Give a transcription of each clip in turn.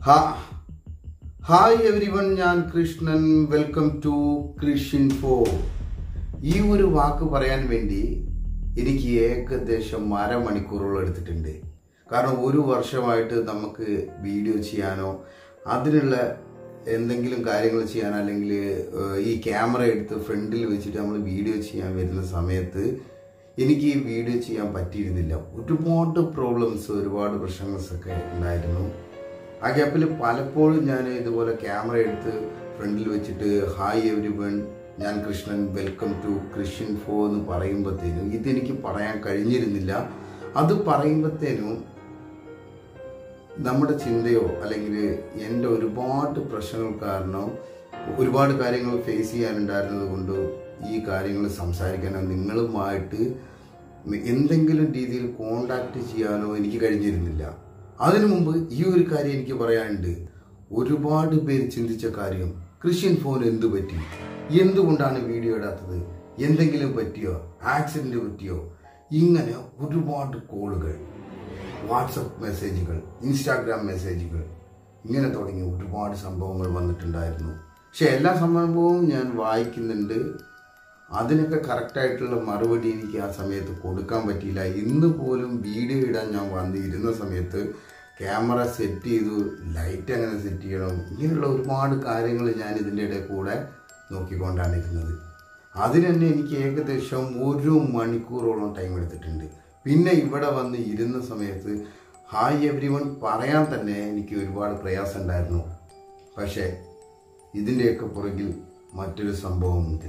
ഹാ hi every one ഞാൻ Krishnan welcome to കൃഷിൻ ഫോ ഈ ഒരു വാക്ക് പറയാൻ വേണ്ടി എനിക്ക് ഏകദേശം അരമണിക്കൂറോളം എടുത്തിട്ടുണ്ട് കാരണം ഒരു വർഷമായിട്ട് നമുക്ക് വീഡിയോ ചെയ്യാനോ അതിനുള്ള എന്തെങ്കിലും കാര്യങ്ങൾ ചെയ്യാൻ അല്ലെങ്കിൽ ഏഹ്, ഈ ക്യാമറ എടുത്ത് ഫ്രണ്ടിൽ വെച്ചിട്ട് നമ്മൾ വീഡിയോ ചെയ്യാൻ വരുന്ന സമയത്ത് എനിക്ക് ഈ വീഡിയോ ചെയ്യാൻ പറ്റിയിരുന്നില്ല ഒരുപാട് പ്രോബ്ലംസ് ഒരുപാട് പ്രശ്നങ്ങളൊക്കെ ഉണ്ടായിരുന്നു ആ ഗ്യാപ്പിൽ പലപ്പോഴും ഞാൻ ഇതുപോലെ ക്യാമറ എടുത്ത് ഫ്രണ്ടിൽ വെച്ചിട്ട് ഹായ് എവരി വൺ ഞാൻ കൃഷ്ണൻ വെൽക്കം ടു കൃഷ്യൻ ഫോ എന്ന് പറയുമ്പോഴത്തേനും ഇതെനിക്ക് പറയാൻ കഴിഞ്ഞിരുന്നില്ല അത് പറയുമ്പോഴത്തേനും നമ്മുടെ ചിന്തയോ അല്ലെങ്കിൽ എൻ്റെ ഒരുപാട് പ്രശ്നങ്ങൾ കാരണം ഒരുപാട് കാര്യങ്ങൾ ഫേസ് ചെയ്യാനുണ്ടായിരുന്നത് കൊണ്ട് ഈ കാര്യങ്ങൾ സംസാരിക്കാനോ നിങ്ങളുമായിട്ട് എന്തെങ്കിലും രീതിയിൽ കോണ്ടാക്ട് ചെയ്യാനോ എനിക്ക് കഴിഞ്ഞിരുന്നില്ല അതിനു മുമ്പ് ഈ ഒരു കാര്യം എനിക്ക് പറയാനുണ്ട് ഒരുപാട് പേര് ചിന്തിച്ച കാര്യം ക്രിസ്ത്യൻ ഫോൺ എന്തു പറ്റി എന്തുകൊണ്ടാണ് വീഡിയോ ഇടാത്തത് എന്തെങ്കിലും പറ്റിയോ ആക്സിഡന്റ് പറ്റിയോ ഇങ്ങനെ ഒരുപാട് കോളുകൾ വാട്സപ്പ് മെസ്സേജുകൾ ഇൻസ്റ്റാഗ്രാം മെസ്സേജുകൾ ഇങ്ങനെ തുടങ്ങി ഒരുപാട് സംഭവങ്ങൾ വന്നിട്ടുണ്ടായിരുന്നു പക്ഷെ എല്ലാ സംഭവവും ഞാൻ വായിക്കുന്നുണ്ട് അതിനൊക്കെ കറക്റ്റായിട്ടുള്ള മറുപടി എനിക്ക് ആ സമയത്ത് കൊടുക്കാൻ പറ്റിയില്ല ഇന്ന് പോലും വീഡിയോ ഇടാൻ ഞാൻ വന്നിരുന്ന സമയത്ത് ക്യാമറ സെറ്റ് ചെയ്തു ലൈറ്റ് എങ്ങനെ സെറ്റ് ചെയ്യണം ഇങ്ങനെയുള്ള ഒരുപാട് കാര്യങ്ങൾ ഞാൻ ഇതിൻ്റെ ഇടയിൽ കൂടെ നോക്കിക്കൊണ്ടാണ് ഇരുന്നത് അതിന് തന്നെ എനിക്ക് ഏകദേശം ഒരു മണിക്കൂറോളം ടൈം എടുത്തിട്ടുണ്ട് പിന്നെ ഇവിടെ വന്ന് ഇരുന്ന സമയത്ത് ഹായ് എവ്രി വൺ പറയാൻ തന്നെ എനിക്ക് ഒരുപാട് പ്രയാസം ഉണ്ടായിരുന്നു പക്ഷേ ഇതിൻ്റെയൊക്കെ പുറകിൽ മറ്റൊരു സംഭവമുണ്ട്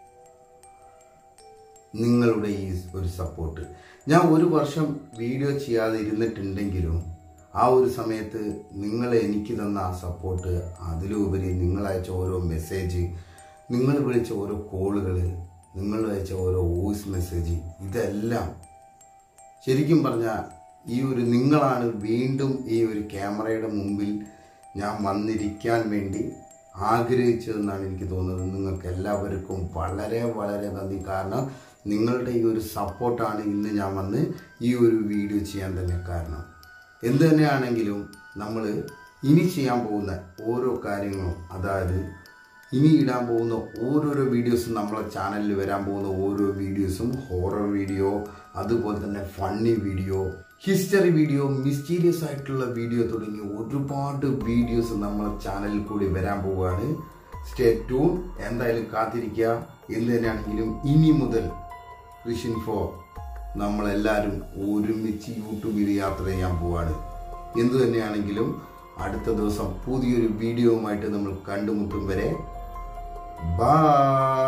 നിങ്ങളുടെ ഈ ഒരു സപ്പോർട്ട് ഞാൻ ഒരു വർഷം വീഡിയോ ചെയ്യാതെ ഇരുന്നിട്ടുണ്ടെങ്കിലും ആ ഒരു സമയത്ത് നിങ്ങൾ എനിക്ക് തന്ന ആ സപ്പോർട്ട് അതിലുപരി നിങ്ങൾ അയച്ച ഓരോ മെസ്സേജ് നിങ്ങൾ വിളിച്ച ഓരോ കോളുകൾ നിങ്ങൾ അയച്ച ഓരോ വോയിസ് മെസ്സേജ് ഇതെല്ലാം ശരിക്കും പറഞ്ഞാൽ ഈ ഒരു നിങ്ങളാണ് വീണ്ടും ഈ ഒരു ക്യാമറയുടെ മുമ്പിൽ ഞാൻ വന്നിരിക്കാൻ വേണ്ടി ആഗ്രഹിച്ചതെന്നാണ് എനിക്ക് തോന്നുന്നത് നിങ്ങൾക്ക് എല്ലാവർക്കും വളരെ വളരെ നന്ദി കാരണം നിങ്ങളുടെ ഈ ഒരു സപ്പോർട്ടാണ് ഇന്ന് ഞാൻ വന്ന് ഈ ഒരു വീഡിയോ ചെയ്യാൻ തന്നെ കാരണം എന്ത് തന്നെയാണെങ്കിലും നമ്മൾ ഇനി ചെയ്യാൻ പോകുന്ന ഓരോ കാര്യങ്ങളും അതായത് ഇനി ഇടാൻ പോകുന്ന ഓരോരോ വീഡിയോസും നമ്മളെ ചാനലിൽ വരാൻ പോകുന്ന ഓരോ വീഡിയോസും ഹോറർ വീഡിയോ അതുപോലെ തന്നെ funny video history video mysterious ആയിട്ടുള്ള വീഡിയോ തുടങ്ങി ഒരുപാട് വീഡിയോസ് നമ്മളെ ചാനലിൽ കൂടി വരാൻ പോവുകയാണ് സ്റ്റേ ട്യൂൺ എന്തായാലും കാത്തിരിക്കുക എന്ത് തന്നെയാണെങ്കിലും ഇനി മുതൽ കൃഷിൻ ഫോർ നമ്മളെല്ലാവരും ഒരുമിച്ച് യൂട്യൂബിൽ യാത്ര ചെയ്യാൻ പോവാണ് എന്തു തന്നെയാണെങ്കിലും അടുത്ത ദിവസം പുതിയൊരു വീഡിയോവുമായിട്ട് നമ്മൾ കണ്ടുമുട്ടും വരെ ബൈ